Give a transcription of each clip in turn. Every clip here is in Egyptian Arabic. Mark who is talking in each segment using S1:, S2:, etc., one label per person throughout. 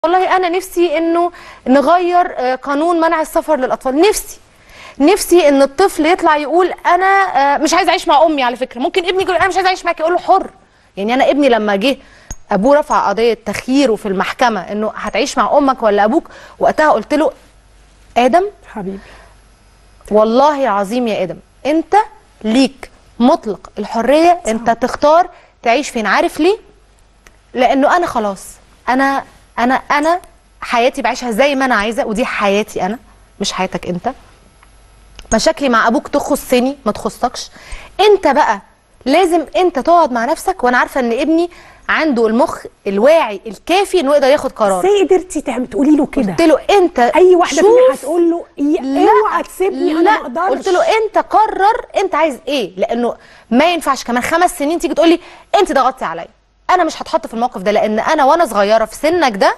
S1: والله انا نفسي انه نغير آه، قانون منع السفر للاطفال نفسي نفسي ان الطفل يطلع يقول انا آه، مش عايز اعيش مع امي على فكره ممكن ابني يقول انا مش عايز اعيش معاك يقول له حر يعني انا ابني لما جه ابوه رفع قضيه تخييره في المحكمه انه هتعيش مع امك ولا ابوك وقتها قلت له ادم
S2: حبيبي
S1: والله العظيم يا ادم انت ليك مطلق الحريه انت تختار تعيش فين عارف ليه لانه انا خلاص انا انا انا حياتي بعيشها زي ما انا عايزه ودي حياتي انا مش حياتك انت مشاكلي مع ابوك تخصني ما تخصكش انت بقى لازم انت تقعد مع نفسك وانا عارفه ان ابني عنده المخ الواعي الكافي انه يقدر ياخد قرار
S2: ازاي قدرتي تعمل تقولي له كده
S1: قلت له انت
S2: اي واحده
S1: شوف
S2: فينا هتقول له "يا- اوعى تسيبني انا
S1: لا
S2: ما اقدرش
S1: قلت له انت قرر انت عايز ايه لانه ما ينفعش كمان خمس سنين تيجي تقول لي انت ضغطتي عليا انا مش هتحط في الموقف ده لان انا وانا صغيره في سنك ده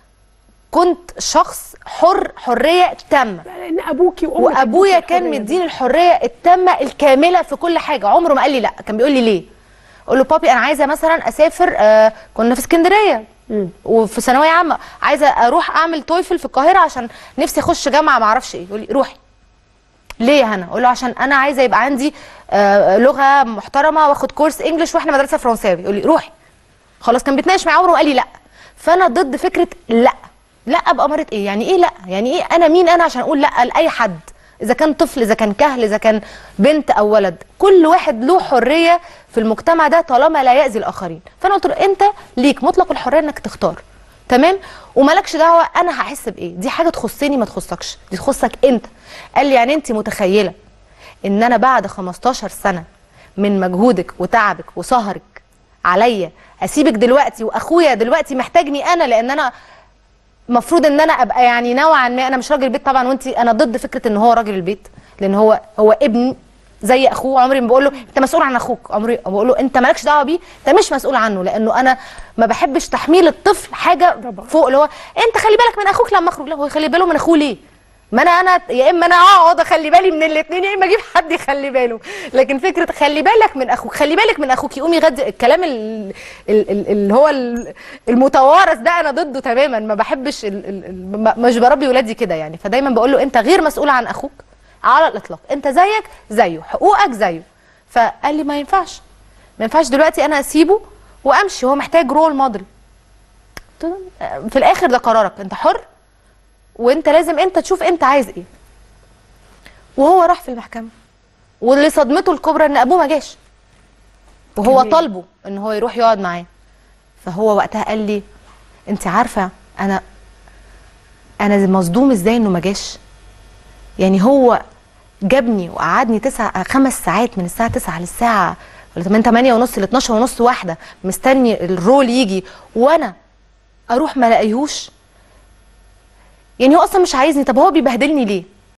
S1: كنت شخص حر حريه تامه
S2: لان ابوكي وامك
S1: وابويا
S2: ادوكي
S1: كان
S2: الحرية دي.
S1: مديني الحريه التامه الكامله في كل حاجه عمره ما قال لي لا كان بيقول لي ليه اقول له بابي انا عايزه مثلا اسافر آه كنا في اسكندريه وفي ثانويه عامه عايزه اروح اعمل تويفل في القاهره عشان نفسي اخش جامعه ما اعرفش ايه يقول لي روحي ليه يا هنا اقول له عشان انا عايزه يبقى عندي آه لغه محترمه واخد كورس انجلش واحنا مدرسه فرنساوي يقول لي روحي خلاص كان بيتناقش معايا عمره وقال لي لا فانا ضد فكره لا لا ابقى مريت ايه يعني ايه لا يعني ايه انا مين انا عشان اقول لا لاي حد اذا كان طفل اذا كان كهل اذا كان بنت او ولد كل واحد له حريه في المجتمع ده طالما لا ياذي الاخرين فانا قلت له انت ليك مطلق الحريه انك تختار تمام ومالكش دعوه انا هحس بايه دي حاجه تخصني ما تخصكش دي تخصك انت قال لي يعني انت متخيله ان انا بعد 15 سنه من مجهودك وتعبك وسهرك عليا اسيبك دلوقتي واخويا دلوقتي محتاجني انا لان انا المفروض ان انا ابقى يعني نوعا ما انا مش راجل البيت طبعا وانت انا ضد فكره ان هو راجل البيت لان هو هو ابن زي اخوه عمري ما بقول له انت مسؤول عن اخوك عمري ما بقول له انت مالكش دعوه بيه انت مش مسؤول عنه لانه انا ما بحبش تحميل الطفل حاجه
S2: طبعا.
S1: فوق اللي هو انت خلي بالك من اخوك لما اخرج لا هو يخلي باله من اخوه ليه ما انا انا يا اما انا اقعد اخلي بالي من الاثنين يا اما اجيب حد يخلي باله لكن فكره خلي بالك من اخوك خلي بالك من اخوك يقوم يغدي الكلام ال- ال- ال- اللي هو ال- المتوارث ده انا ضده تماما ما بحبش ال- ال- ال- ما- مش بربي ولادي كده يعني فدايما بقول له انت غير مسؤول عن اخوك على الاطلاق انت زيك زيه حقوقك زيه فقال لي ما ينفعش ما ينفعش دلوقتي انا اسيبه وامشي هو محتاج رول موديل قلت له في الاخر ده قرارك انت حر وانت لازم انت تشوف انت عايز ايه وهو راح في المحكمه واللي صدمته الكبرى ان ابوه ما جاش وهو
S2: كمان.
S1: طالبه ان هو يروح يقعد معاه فهو وقتها قال لي انت عارفه انا انا مصدوم ازاي انه ما جاش يعني هو جابني وقعدني تسع خمس ساعات من الساعه 9 للساعه ولا من 8 ونص ل 12 ونص واحده مستني الرول يجي وانا اروح ما الاقيهوش يعني هو اصلا مش عايزني طب هو بيبهدلني ليه